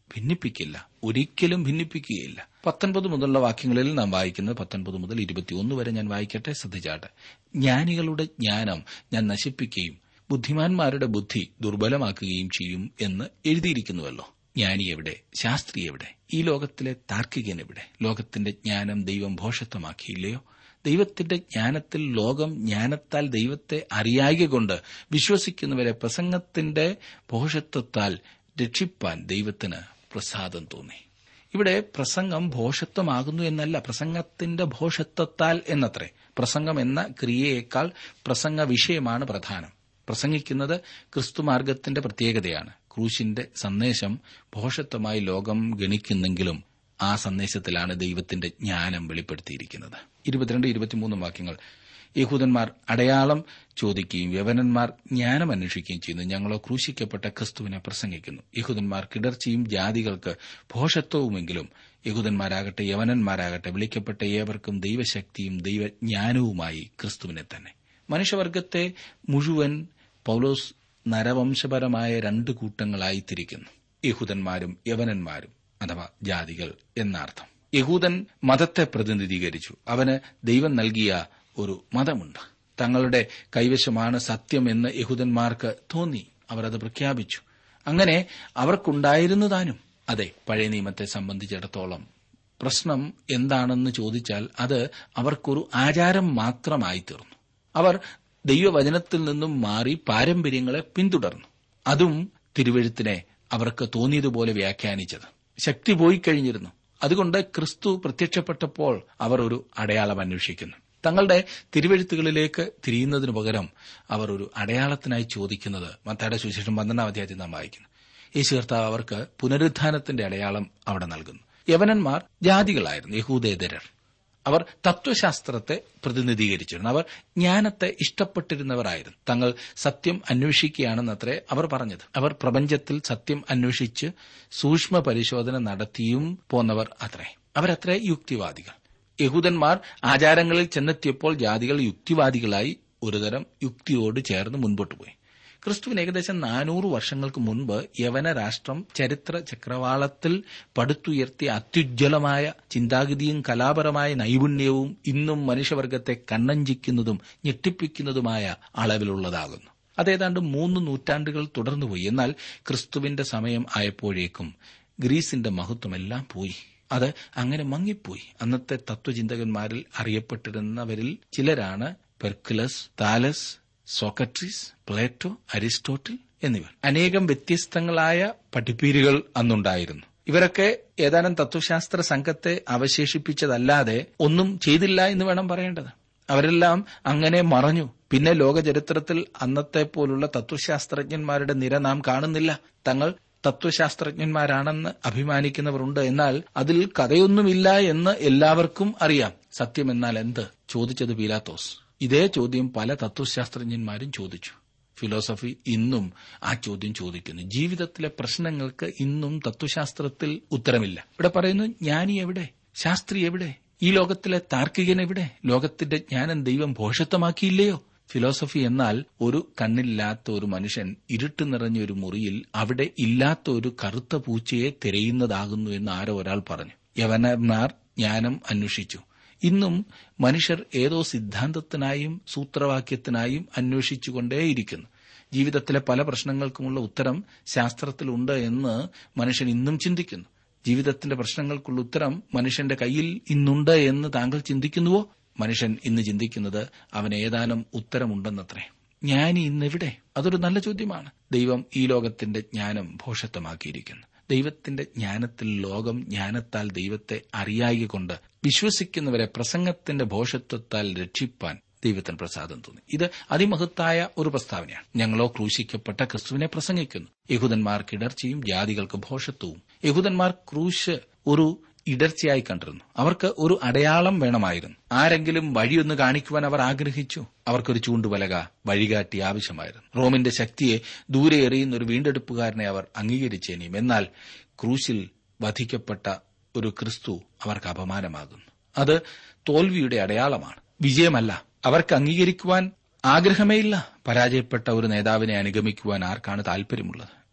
ഭിന്നിപ്പിക്കില്ല ഒരിക്കലും ഭിന്നിപ്പിക്കുകയില്ല പത്തൊൻപത് മുതലുള്ള വാക്യങ്ങളിൽ നാം വായിക്കുന്നത് പത്തൊൻപത് മുതൽ ഇരുപത്തിയൊന്ന് വരെ ഞാൻ വായിക്കട്ടെ ശ്രദ്ധിച്ചാട്ടെ ജ്ഞാനികളുടെ ജ്ഞാനം ഞാൻ നശിപ്പിക്കുകയും ബുദ്ധിമാന്മാരുടെ ബുദ്ധി ദുർബലമാക്കുകയും ചെയ്യും എന്ന് എഴുതിയിരിക്കുന്നുവല്ലോ ജ്ഞാനി എവിടെ ശാസ്ത്രി എവിടെ ഈ ലോകത്തിലെ താർക്കികൻ എവിടെ ലോകത്തിന്റെ ജ്ഞാനം ദൈവം ഭോഷത്വമാക്കിയില്ലയോ ദൈവത്തിന്റെ ജ്ഞാനത്തിൽ ലോകം ജ്ഞാനത്താൽ ദൈവത്തെ അറിയായ കൊണ്ട് വിശ്വസിക്കുന്നവരെ പ്രസംഗത്തിന്റെ ഭോഷത്വത്താൽ രക്ഷിപ്പാൻ ദൈവത്തിന് പ്രസാദം തോന്നി ഇവിടെ പ്രസംഗം ഭോഷത്വമാകുന്നു എന്നല്ല പ്രസംഗത്തിന്റെ ഭോഷത്വത്താൽ എന്നത്രേ പ്രസംഗം എന്ന ക്രിയയേക്കാൾ പ്രസംഗ വിഷയമാണ് പ്രധാനം പ്രസംഗിക്കുന്നത് ക്രിസ്തുമാർഗത്തിന്റെ പ്രത്യേകതയാണ് ക്രൂശിന്റെ സന്ദേശം ഭോഷത്വമായി ലോകം ഗണിക്കുന്നെങ്കിലും ആ സന്ദേശത്തിലാണ് ദൈവത്തിന്റെ ജ്ഞാനം വെളിപ്പെടുത്തിയിരിക്കുന്നത് ഇരുപത്തിരണ്ട് ഇരുപത്തിമൂന്ന് വാക്യങ്ങൾ യഹൂദന്മാർ അടയാളം ചോദിക്കുകയും യവനന്മാർ ജ്ഞാനം അന്വേഷിക്കുകയും ചെയ്യുന്നു ഞങ്ങളോ ക്രൂശിക്കപ്പെട്ട ക്രിസ്തുവിനെ പ്രസംഗിക്കുന്നു യഹൂദന്മാർ കിടർച്ചയും ജാതികൾക്ക് ഭോഷത്വവുമെങ്കിലും യഹൂദന്മാരാകട്ടെ യവനന്മാരാകട്ടെ വിളിക്കപ്പെട്ട ഏവർക്കും ദൈവശക്തിയും ദൈവജ്ഞാനവുമായി ക്രിസ്തുവിനെ തന്നെ മനുഷ്യവർഗത്തെ മുഴുവൻ പൌലോസ് നരവംശപരമായ രണ്ട് കൂട്ടങ്ങളായി തിരിക്കുന്നു യഹൂദന്മാരും യവനന്മാരും അഥവാ ജാതികൾ എന്നർത്ഥം യഹൂദൻ മതത്തെ പ്രതിനിധീകരിച്ചു അവന് ദൈവം നൽകിയ ഒരു മതമുണ്ട് തങ്ങളുടെ കൈവശമാണ് സത്യമെന്ന് യഹൂദന്മാർക്ക് തോന്നി അവർ അത് പ്രഖ്യാപിച്ചു അങ്ങനെ അവർക്കുണ്ടായിരുന്നു താനും അതെ പഴയ നിയമത്തെ സംബന്ധിച്ചിടത്തോളം പ്രശ്നം എന്താണെന്ന് ചോദിച്ചാൽ അത് അവർക്കൊരു ആചാരം മാത്രമായി തീർന്നു അവർ ദൈവവചനത്തിൽ നിന്നും മാറി പാരമ്പര്യങ്ങളെ പിന്തുടർന്നു അതും തിരുവഴുത്തിനെ അവർക്ക് തോന്നിയതുപോലെ വ്യാഖ്യാനിച്ചത് ശക്തി പോയി കഴിഞ്ഞിരുന്നു അതുകൊണ്ട് ക്രിസ്തു പ്രത്യക്ഷപ്പെട്ടപ്പോൾ അവർ ഒരു അടയാളം അന്വേഷിക്കുന്നു തങ്ങളുടെ തിരുവഴുത്തുകളിലേക്ക് തിരിയുന്നതിനു പകരം അവർ ഒരു അടയാളത്തിനായി ചോദിക്കുന്നത് മത്തായുടെ സുവിശേഷം പന്ത്രണ്ടാം അധ്യായത്തിൽ നാം വായിക്കുന്നു യേശു കർത്താവ് അവർക്ക് പുനരുത്ഥാനത്തിന്റെ അടയാളം അവിടെ നൽകുന്നു യവനന്മാർ ജാതികളായിരുന്നു യഹൂദേതരർ അവർ തത്വശാസ്ത്രത്തെ പ്രതിനിധീകരിച്ചിരുന്നു അവർ ജ്ഞാനത്തെ ഇഷ്ടപ്പെട്ടിരുന്നവരായിരുന്നു തങ്ങൾ സത്യം അന്വേഷിക്കുകയാണെന്നത്രേ അവർ പറഞ്ഞത് അവർ പ്രപഞ്ചത്തിൽ സത്യം അന്വേഷിച്ച് സൂക്ഷ്മ പരിശോധന നടത്തിയും പോന്നവർ അത്രേ അവരത്രേ യുക്തിവാദികൾ യഹൂദന്മാർ ആചാരങ്ങളിൽ ചെന്നെത്തിയപ്പോൾ ജാതികൾ യുക്തിവാദികളായി ഒരുതരം യുക്തിയോട് ചേർന്ന് മുൻപോട്ട് പോയി ക്രിസ്തുവിന് ഏകദേശം നാനൂറ് വർഷങ്ങൾക്ക് മുൻപ് യവന രാഷ്ട്രം ചരിത്ര ചക്രവാളത്തിൽ പടുത്തുയർത്തിയ അത്യുജ്വലമായ ചിന്താഗതിയും കലാപരമായ നൈപുണ്യവും ഇന്നും മനുഷ്യവർഗത്തെ കണ്ണഞ്ചിക്കുന്നതും ഞെട്ടിപ്പിക്കുന്നതുമായ അളവിലുള്ളതാകുന്നു അതേതാണ്ട് മൂന്ന് നൂറ്റാണ്ടുകൾ തുടർന്നുപോയി എന്നാൽ ക്രിസ്തുവിന്റെ സമയം ആയപ്പോഴേക്കും ഗ്രീസിന്റെ മഹത്വമെല്ലാം പോയി അത് അങ്ങനെ മങ്ങിപ്പോയി അന്നത്തെ തത്വചിന്തകന്മാരിൽ അറിയപ്പെട്ടിരുന്നവരിൽ ചിലരാണ് Pericles Thales Socrates Plato Aristotle എന്നിവർ അനേകം വ്യത്യസ്തങ്ങളായ പഠിപ്പീരുകൾ അന്നുണ്ടായിരുന്നു ഇവരൊക്കെ ഏതാനും തത്വശാസ്ത്ര സംഘത്തെ അവശേഷിപ്പിച്ചതല്ലാതെ ഒന്നും ചെയ്തില്ല എന്ന് വേണം പറയേണ്ടത് അവരെല്ലാം അങ്ങനെ മറഞ്ഞു പിന്നെ ലോക ചരിത്രത്തിൽ അന്നത്തെ പോലുള്ള തത്വശാസ്ത്രജ്ഞന്മാരുടെ നിര നാം കാണുന്നില്ല തങ്ങൾ തത്വശാസ്ത്രജ്ഞന്മാരാണെന്ന് അഭിമാനിക്കുന്നവരുണ്ട് എന്നാൽ അതിൽ കഥയൊന്നുമില്ല എന്ന് എല്ലാവർക്കും അറിയാം സത്യമെന്നാൽ എന്ത് ചോദിച്ചത് പീലാത്തോസ് ഇതേ ചോദ്യം പല തത്വശാസ്ത്രജ്ഞന്മാരും ചോദിച്ചു ഫിലോസഫി ഇന്നും ആ ചോദ്യം ചോദിക്കുന്നു ജീവിതത്തിലെ പ്രശ്നങ്ങൾക്ക് ഇന്നും തത്വശാസ്ത്രത്തിൽ ഉത്തരമില്ല ഇവിടെ പറയുന്നു ജ്ഞാനി എവിടെ ശാസ്ത്രി എവിടെ ഈ ലോകത്തിലെ താർക്കികൻ എവിടെ ലോകത്തിന്റെ ജ്ഞാനം ദൈവം ഭോഷത്വമാക്കിയില്ലയോ ഫിലോസഫി എന്നാൽ ഒരു കണ്ണില്ലാത്ത ഒരു മനുഷ്യൻ ഇരുട്ട് നിറഞ്ഞ ഒരു മുറിയിൽ അവിടെ ഇല്ലാത്ത ഒരു കറുത്ത പൂച്ചയെ തിരയുന്നതാകുന്നു എന്ന് ആരോ ഒരാൾ പറഞ്ഞു യവനന്മാർ ജ്ഞാനം അന്വേഷിച്ചു ഇന്നും മനുഷ്യർ ഏതോ സിദ്ധാന്തത്തിനായും സൂത്രവാക്യത്തിനായും അന്വേഷിച്ചുകൊണ്ടേയിരിക്കുന്നു ജീവിതത്തിലെ പല പ്രശ്നങ്ങൾക്കുമുള്ള ഉത്തരം ശാസ്ത്രത്തിലുണ്ട് എന്ന് മനുഷ്യൻ ഇന്നും ചിന്തിക്കുന്നു ജീവിതത്തിന്റെ പ്രശ്നങ്ങൾക്കുള്ള ഉത്തരം മനുഷ്യന്റെ കയ്യിൽ ഇന്നുണ്ട് എന്ന് താങ്കൾ ചിന്തിക്കുന്നുവോ മനുഷ്യൻ ഇന്ന് ചിന്തിക്കുന്നത് അവന് ഏതാനും ഉത്തരമുണ്ടെന്നത്രേ ജ്ഞാനി ഇന്നെവിടെ അതൊരു നല്ല ചോദ്യമാണ് ദൈവം ഈ ലോകത്തിന്റെ ജ്ഞാനം ഭോഷത്വമാക്കിയിരിക്കുന്നു ദൈവത്തിന്റെ ജ്ഞാനത്തിൽ ലോകം ജ്ഞാനത്താൽ ദൈവത്തെ അറിയായി കൊണ്ട് വിശ്വസിക്കുന്നവരെ പ്രസംഗത്തിന്റെ ഭോഷത്വത്താൽ രക്ഷിപ്പാൻ ദൈവത്തിന് പ്രസാദം തോന്നി ഇത് അതിമഹത്തായ ഒരു പ്രസ്താവനയാണ് ഞങ്ങളോ ക്രൂശിക്കപ്പെട്ട ക്രിസ്തുവിനെ പ്രസംഗിക്കുന്നു യഹൂദന്മാർ കിടർച്ചയും ജാതികൾക്ക് ഭോഷത്വവും യഹൂദന്മാർ ക്രൂശ് ഒരു ഇടർച്ചയായി കണ്ടിരുന്നു അവർക്ക് ഒരു അടയാളം വേണമായിരുന്നു ആരെങ്കിലും വഴിയൊന്ന് കാണിക്കുവാൻ അവർ ആഗ്രഹിച്ചു അവർക്കൊരു ചൂണ്ടുപലക വഴികാട്ടി ആവശ്യമായിരുന്നു റോമിന്റെ ശക്തിയെ ദൂരെ എറിയുന്ന ഒരു വീണ്ടെടുപ്പുകാരനെ അവർ അംഗീകരിച്ചേനെയും എന്നാൽ ക്രൂശിൽ വധിക്കപ്പെട്ട ഒരു ക്രിസ്തു അവർക്ക് അപമാനമാകുന്നു അത് തോൽവിയുടെ അടയാളമാണ് വിജയമല്ല അവർക്ക് അംഗീകരിക്കുവാൻ ആഗ്രഹമേയില്ല പരാജയപ്പെട്ട ഒരു നേതാവിനെ അനുഗമിക്കുവാൻ ആർക്കാണ് താൽപര്യമുള്ളത്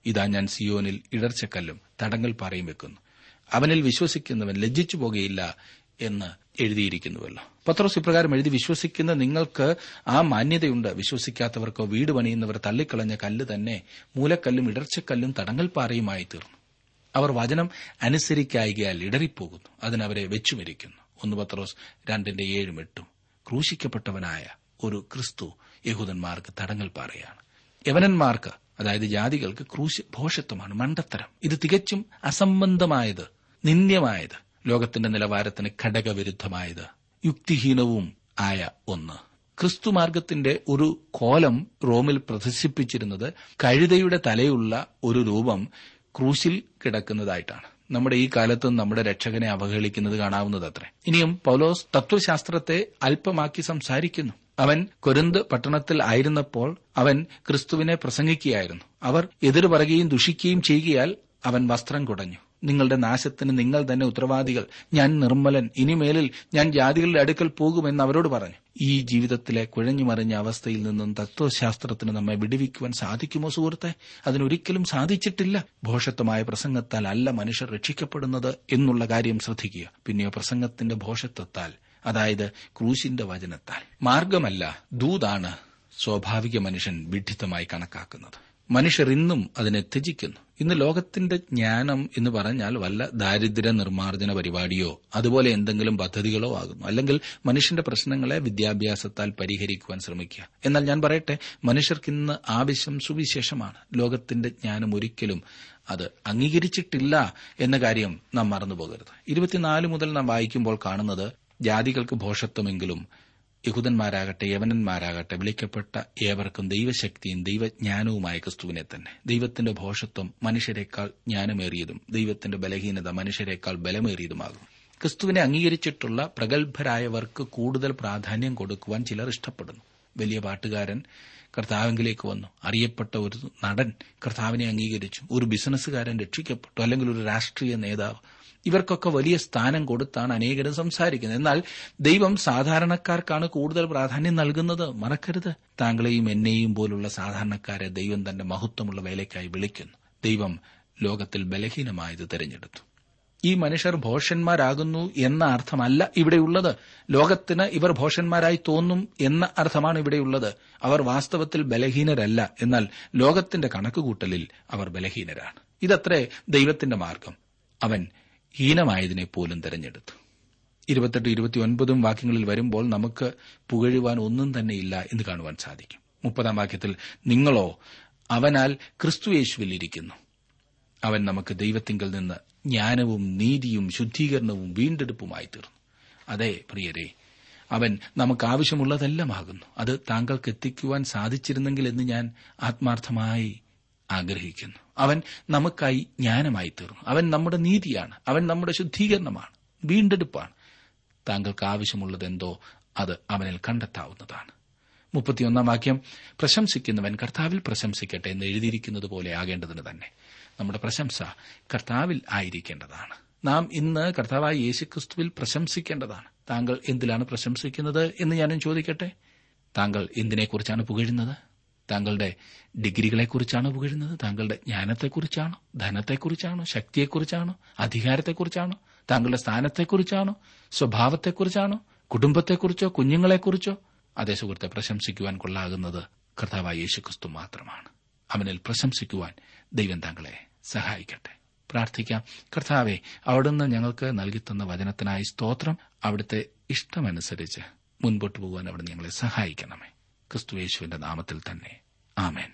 ഇതാ ഞാൻ സിയോനിൽ ഇടർച്ചക്കല്ലും തടങ്കൽ പാറയും വെക്കുന്നു അവനിൽ വിശ്വസിക്കുന്നവൻ ലജ്ജിച്ചു പോകുകയില്ല എന്ന് എഴുതിയിരിക്കുന്നുവല്ലോ പത്രോസ് ഇപ്രകാരം എഴുതി വിശ്വസിക്കുന്ന നിങ്ങൾക്ക് ആ മാന്യതയുണ്ട് വിശ്വസിക്കാത്തവർക്കോ വീട് പണിയുന്നവർ തള്ളിക്കളഞ്ഞ കല്ല് തന്നെ മൂലക്കല്ലും ഇടർച്ചക്കല്ലും തടങ്കൽ പാറയുമായി തീർന്നു അവർ വചനം അനുസരിക്കായികയാൽ ഇടറിപ്പോകുന്നു അതിനവരെ വെച്ചുമരിക്കുന്നു ഒന്ന് പത്രോസ് രണ്ടിന്റെ ഏഴും എട്ടും ക്രൂശിക്കപ്പെട്ടവനായ ഒരു ക്രിസ്തു യഹൂദന്മാർക്ക് തടങ്കൽ പാറയാണ് യവനന്മാർക്ക് അതായത് ജാതികൾക്ക് ക്രൂശ് ഭോഷത്വമാണ് മണ്ടത്തരം ഇത് തികച്ചും അസംബന്ധമായത് നിന്ദ്യമായത് ലോകത്തിന്റെ നിലവാരത്തിന് ഘടകവിരുദ്ധമായത് യുക്തിഹീനവും ആയ ഒന്ന് ക്രിസ്തുമാർഗത്തിന്റെ ഒരു കോലം റോമിൽ പ്രദർശിപ്പിച്ചിരുന്നത് കഴുതയുടെ തലയുള്ള ഒരു രൂപം ക്രൂശിൽ കിടക്കുന്നതായിട്ടാണ് നമ്മുടെ ഈ കാലത്ത് നമ്മുടെ രക്ഷകനെ അവഹേളിക്കുന്നത് കാണാവുന്നതത്രേ ഇനിയും പൗലോസ് തത്വശാസ്ത്രത്തെ അല്പമാക്കി സംസാരിക്കുന്നു അവൻ കൊരിന്ത് പട്ടണത്തിൽ ആയിരുന്നപ്പോൾ അവൻ ക്രിസ്തുവിനെ പ്രസംഗിക്കുകയായിരുന്നു അവർ എതിരു പറയുകയും ദുഷിക്കുകയും ചെയ്യുകയാൽ അവൻ വസ്ത്രം കുടഞ്ഞു നിങ്ങളുടെ നാശത്തിന് നിങ്ങൾ തന്നെ ഉത്തരവാദികൾ ഞാൻ നിർമ്മലൻ ഇനിമേലിൽ ഞാൻ ജാതികളുടെ അടുക്കൽ പോകുമെന്ന് അവരോട് പറഞ്ഞു ഈ ജീവിതത്തിലെ കുഴഞ്ഞുമറിഞ്ഞ അവസ്ഥയിൽ നിന്നും തത്വശാസ്ത്രത്തിന് നമ്മെ വിടുവിക്കുവാൻ സാധിക്കുമോ സുഹൃത്തെ അതിനൊരിക്കലും സാധിച്ചിട്ടില്ല ഭോഷത്വമായ പ്രസംഗത്താൽ അല്ല മനുഷ്യർ രക്ഷിക്കപ്പെടുന്നത് എന്നുള്ള കാര്യം ശ്രദ്ധിക്കുക പിന്നെയോ പ്രസംഗത്തിന്റെ ഭോഷത്വത്താൽ അതായത് ക്രൂശിന്റെ വചനത്താൽ മാർഗമല്ല ദൂതാണ് സ്വാഭാവിക മനുഷ്യൻ വിഡ്ഢിത്തമായി കണക്കാക്കുന്നത് മനുഷ്യർ ഇന്നും അതിനെ ത്യജിക്കുന്നു ഇന്ന് ലോകത്തിന്റെ ജ്ഞാനം എന്ന് പറഞ്ഞാൽ വല്ല ദാരിദ്ര്യ നിർമ്മാർജ്ജന പരിപാടിയോ അതുപോലെ എന്തെങ്കിലും പദ്ധതികളോ ആകുന്നു അല്ലെങ്കിൽ മനുഷ്യന്റെ പ്രശ്നങ്ങളെ വിദ്യാഭ്യാസത്താൽ പരിഹരിക്കുവാൻ ശ്രമിക്കുക എന്നാൽ ഞാൻ പറയട്ടെ മനുഷ്യർക്ക് ഇന്ന് ആവശ്യം സുവിശേഷമാണ് ലോകത്തിന്റെ ജ്ഞാനം ഒരിക്കലും അത് അംഗീകരിച്ചിട്ടില്ല എന്ന കാര്യം നാം മറന്നുപോകരുത് ഇരുപത്തിനാല് മുതൽ നാം വായിക്കുമ്പോൾ കാണുന്നത് ജാതികൾക്ക് ഭോഷത്വമെങ്കിലും യഹൂദന്മാരാകട്ടെ യവനന്മാരാകട്ടെ വിളിക്കപ്പെട്ട ഏവർക്കും ദൈവശക്തിയും ദൈവജ്ഞാനവുമായ ക്രിസ്തുവിനെ തന്നെ ദൈവത്തിന്റെ ഭോഷത്വം മനുഷ്യരെക്കാൾ ജ്ഞാനമേറിയതും ദൈവത്തിന്റെ ബലഹീനത മനുഷ്യരെക്കാൾ ബലമേറിയതുമാകും ക്രിസ്തുവിനെ അംഗീകരിച്ചിട്ടുള്ള പ്രഗത്ഭരായവർക്ക് കൂടുതൽ പ്രാധാന്യം കൊടുക്കുവാൻ ചിലർ ഇഷ്ടപ്പെടുന്നു വലിയ പാട്ടുകാരൻ കർത്താവിലേക്ക് വന്നു അറിയപ്പെട്ട ഒരു നടൻ കർത്താവിനെ അംഗീകരിച്ചു ഒരു ബിസിനസ്സുകാരൻ രക്ഷിക്കപ്പെട്ടു അല്ലെങ്കിൽ ഒരു രാഷ്ട്രീയ നേതാവ് ഇവർക്കൊക്കെ വലിയ സ്ഥാനം കൊടുത്താണ് അനേകരും സംസാരിക്കുന്നത് എന്നാൽ ദൈവം സാധാരണക്കാർക്കാണ് കൂടുതൽ പ്രാധാന്യം നൽകുന്നത് മറക്കരുത് താങ്കളെയും എന്നെയും പോലുള്ള സാധാരണക്കാരെ ദൈവം തന്റെ മഹത്വമുള്ള വേലയ്ക്കായി വിളിക്കുന്നു ദൈവം ലോകത്തിൽ ബലഹീനമായത് തെരഞ്ഞെടുത്തു ഈ മനുഷ്യർ ഭോഷന്മാരാകുന്നു എന്ന അർത്ഥമല്ല ഇവിടെയുള്ളത് ലോകത്തിന് ഇവർ ഭോഷന്മാരായി തോന്നും എന്ന അർത്ഥമാണ് ഇവിടെയുള്ളത് അവർ വാസ്തവത്തിൽ ബലഹീനരല്ല എന്നാൽ ലോകത്തിന്റെ കണക്കുകൂട്ടലിൽ അവർ ബലഹീനരാണ് ഇതത്രേ ദൈവത്തിന്റെ മാർഗം അവൻ ഹീനമായതിനെ പോലും തെരഞ്ഞെടുത്തു ഇരുപത്തെട്ട് ഇരുപത്തിയൊൻപതും വാക്യങ്ങളിൽ വരുമ്പോൾ നമുക്ക് പുകഴുവാൻ ഒന്നും തന്നെയില്ല എന്ന് കാണുവാൻ സാധിക്കും മുപ്പതാം വാക്യത്തിൽ നിങ്ങളോ അവനാൽ ക്രിസ്തുയേശുവിൽ ഇരിക്കുന്നു അവൻ നമുക്ക് ദൈവത്തിങ്കിൽ നിന്ന് ജ്ഞാനവും നീതിയും ശുദ്ധീകരണവും വീണ്ടെടുപ്പുമായി തീർന്നു അതെ പ്രിയരെ അവൻ നമുക്ക് ആവശ്യമുള്ളതെല്ലാമാകുന്നു അത് താങ്കൾക്ക് എത്തിക്കുവാൻ സാധിച്ചിരുന്നെങ്കിൽ എന്ന് ഞാൻ ആത്മാർത്ഥമായി ആഗ്രഹിക്കുന്നു അവൻ നമുക്കായി ജ്ഞാനമായി തീർന്നു അവൻ നമ്മുടെ നീതിയാണ് അവൻ നമ്മുടെ ശുദ്ധീകരണമാണ് വീണ്ടെടുപ്പാണ് താങ്കൾക്ക് ആവശ്യമുള്ളതെന്തോ അത് അവനിൽ കണ്ടെത്താവുന്നതാണ് മുപ്പത്തിയൊന്നാം വാക്യം പ്രശംസിക്കുന്നവൻ കർത്താവിൽ പ്രശംസിക്കട്ടെ എന്ന് എഴുതിയിരിക്കുന്നത് പോലെ ആകേണ്ടതിന് തന്നെ നമ്മുടെ പ്രശംസ കർത്താവിൽ ആയിരിക്കേണ്ടതാണ് നാം ഇന്ന് കർത്താവായ യേശുക്രിസ്തുവിൽ പ്രശംസിക്കേണ്ടതാണ് താങ്കൾ എന്തിലാണ് പ്രശംസിക്കുന്നത് എന്ന് ഞാനും ചോദിക്കട്ടെ താങ്കൾ എന്തിനെക്കുറിച്ചാണ് പുകഴുന്നത് താങ്കളുടെ ഡിഗ്രികളെക്കുറിച്ചാണോ പുകഴുന്നത് താങ്കളുടെ ജ്ഞാനത്തെക്കുറിച്ചാണോ ധനത്തെക്കുറിച്ചാണോ ശക്തിയെക്കുറിച്ചാണോ അധികാരത്തെക്കുറിച്ചാണോ താങ്കളുടെ സ്ഥാനത്തെക്കുറിച്ചാണോ സ്വഭാവത്തെക്കുറിച്ചാണോ കുടുംബത്തെക്കുറിച്ചോ കുഞ്ഞുങ്ങളെക്കുറിച്ചോ അതേ സുഹൃത്തെ പ്രശംസിക്കുവാൻ കൊള്ളാകുന്നത് കർത്താവായ യേശുക്രിസ്തു മാത്രമാണ് അവനിൽ പ്രശംസിക്കുവാൻ ദൈവം താങ്കളെ സഹായിക്കട്ടെ പ്രാർത്ഥിക്കാം കർത്താവെ അവിടുന്ന് ഞങ്ങൾക്ക് നൽകിത്തന്ന വചനത്തിനായി സ്തോത്രം അവിടുത്തെ ഇഷ്ടമനുസരിച്ച് മുൻപോട്ട് പോകുവാൻ അവിടെ ഞങ്ങളെ സഹായിക്കണമേ ക്രിസ്തു യേശുവിന്റെ നാമത്തിൽ തന്നെ ആമേൻ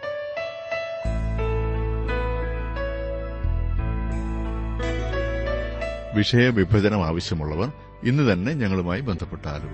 വിഷയവിഭജനം ആവശ്യമുള്ളവർ ഇന്ന് തന്നെ ഞങ്ങളുമായി ബന്ധപ്പെട്ടാലും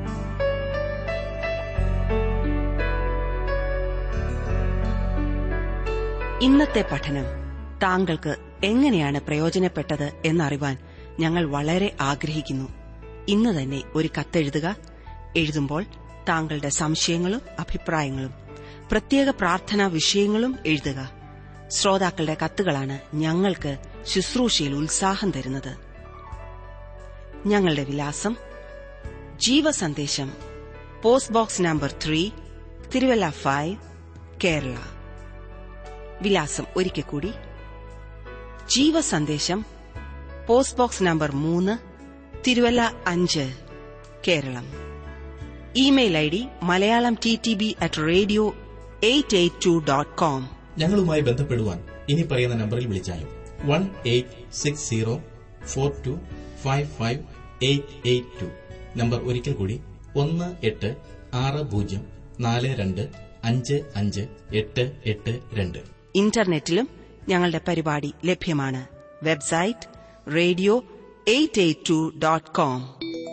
ഇന്നത്തെ പഠനം താങ്കൾക്ക് എങ്ങനെയാണ് പ്രയോജനപ്പെട്ടത് എന്നറിവാൻ ഞങ്ങൾ വളരെ ആഗ്രഹിക്കുന്നു ഇന്ന് തന്നെ ഒരു കത്തെഴുതുക എഴുതുമ്പോൾ താങ്കളുടെ സംശയങ്ങളും അഭിപ്രായങ്ങളും പ്രത്യേക പ്രാർത്ഥനാ വിഷയങ്ങളും എഴുതുക ശ്രോതാക്കളുടെ കത്തുകളാണ് ഞങ്ങൾക്ക് ശുശ്രൂഷയിൽ ഉത്സാഹം തരുന്നത് ഞങ്ങളുടെ വിലാസം Jeevasandesham post box number three Thiruvalla five Kerala വിലാസം ഒരിക്കൽ കൂടി ജീവസന്ദേശം പോസ്റ്റ് ബോക്സ് നമ്പർ മൂന്ന് തിരുവല്ല അഞ്ച് Keralam email I D Malayalam T T B at radio eight eight two dot com ഞങ്ങളുമായി ബന്ധപ്പെടുവാൻ ഇനി പറയുന്ന നമ്പറിൽ വിളിച്ചാലും one eight six zero four two five five eight eight two number ഒരിക്കൽ കൂടി ഒന്ന് എട്ട് ആറ് പൂജ്യം നാല് രണ്ട് അഞ്ച് അഞ്ച് എട്ട് എട്ട് രണ്ട് ഇന്റർനെറ്റിലും ഞങ്ങളുടെ പരിപാടി ലഭ്യമാണ് website radio eight eight two dot com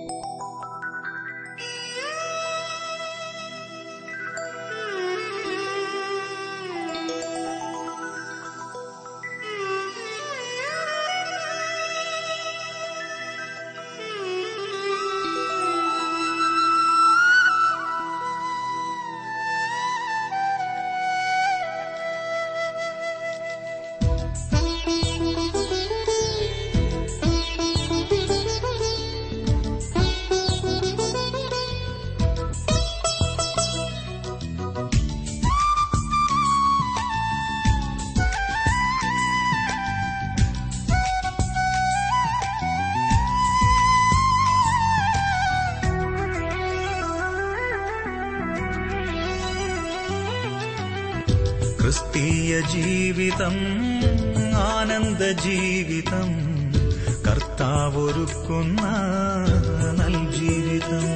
ക്രിസ്തീയ ജീവിതം ആനന്ദ ജീവിതം കർത്താവൊരുക്കുന്ന നൽ ജീവിതം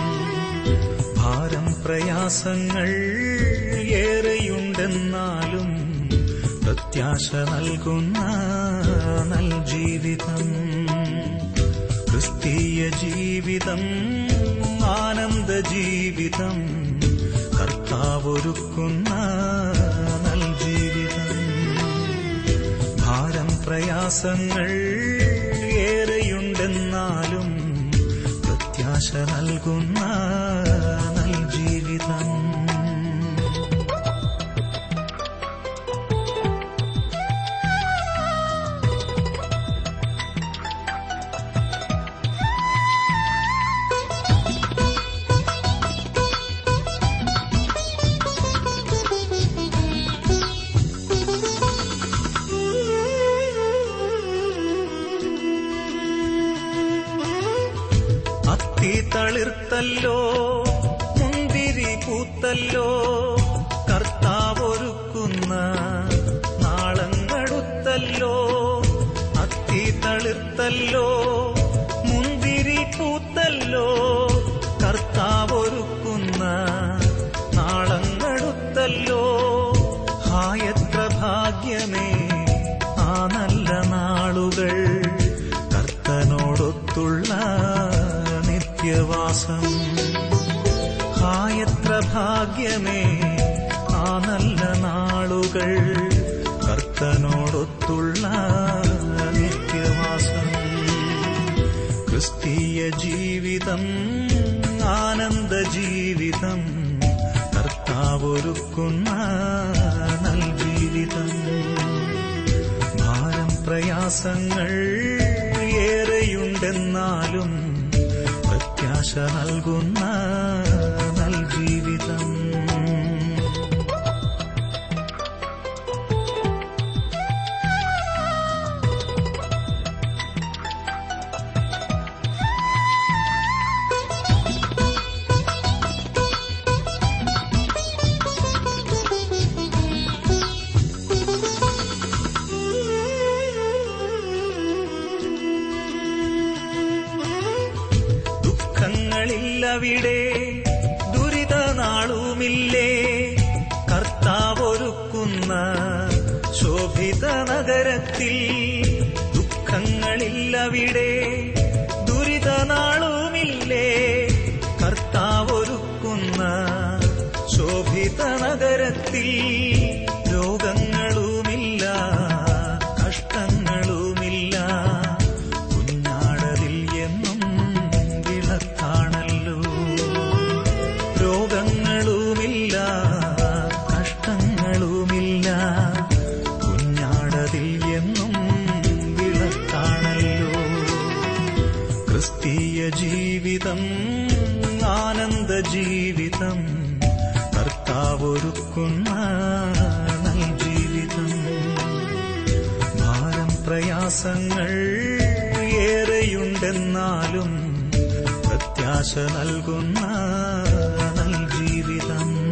ഭാരം പ്രയാസങ്ങൾ ഏറെയുണ്ടെന്നാലും പ്രത്യാശ നൽകുന്ന നൽ ജീവിതം ക്രിസ്തീയ ജീവിതം ആനന്ദ ജീവിതം കർത്താവൊരുക്കുന്ന നൽ ജീവിതം ഭാരം പ്രയാസങ്ങൾ ഏറെയുണ്ടെന്നാലും പ്രത്യാശ നൽകുന്ന നൽ ജീവിതം അത്തി തളിർത്തല്ലോ മുന്തിരി പൂത്തല്ലോ കർത്താവൊരുക്കുന്ന നാളങ്ങടുത്തല്ലോ അത്തി തളിർത്തല്ലോ മുന്തിരി പൂത്തല്ലോ കർത്താവൊരുക്കുന്ന നാളങ്ങടുത്തല്ലോ ഹായത്ര ഭാഗ്യമേ ആ നല്ല നാളുകൾ കർത്തനോടൊത്തുള്ള നിത്യവാസം ഹായത്ര ഭാഗ്യമേ ആ നല്ല നാളുകൾ കർത്തനോടൊത്തുള്ള നിത്യവാസം ക്രിസ്തീയ ജീവിതം ആനന്ദ ജീവിതം കർത്താവൊരുക്കുന്ന നൽ ജീവിതം ഭാരം പ്രയാസങ്ങൾ ഏറെയുണ്ടെന്നാലും പ്രത്യാശ നൽകുന്ന നൽ ജീവിതം ദുഃഖങ്ങളില്ലവിടെ ദുരിത നാളുമില്ലേ കർത്താവൊരുക്കുന്ന ശോഭിത നഗരത്തിൽ ദുഃഖങ്ങളില്ലവിടെ ദുരിത നാളുമില്ലേ കർത്താവൊരുക്കുന്ന ശോഭിത നഗരത്തിൽ രോഗങ്ങളുമില്ല കഷ്ടങ്ങളുമില്ല കുഞ്ഞാടതിൽ എന്നും വിളക്കാണല്ലോ രോഗങ്ങളുമില്ല കഷ്ടങ്ങളുമില്ല കുഞ്ഞാടതിൽ എന്നും വിളക്കാണല്ലോ ക്രിസ്തീയ ജീവിതം ആനന്ദ ജീവിതം കർത്താവൊരുക്കുന്ന നൽ ജീവിതം പ്രയാസങ്ങൾ ഏറെയുണ്ടെന്നാലും പ്രത്യാശ നൽകുന്ന നൽജീവിതം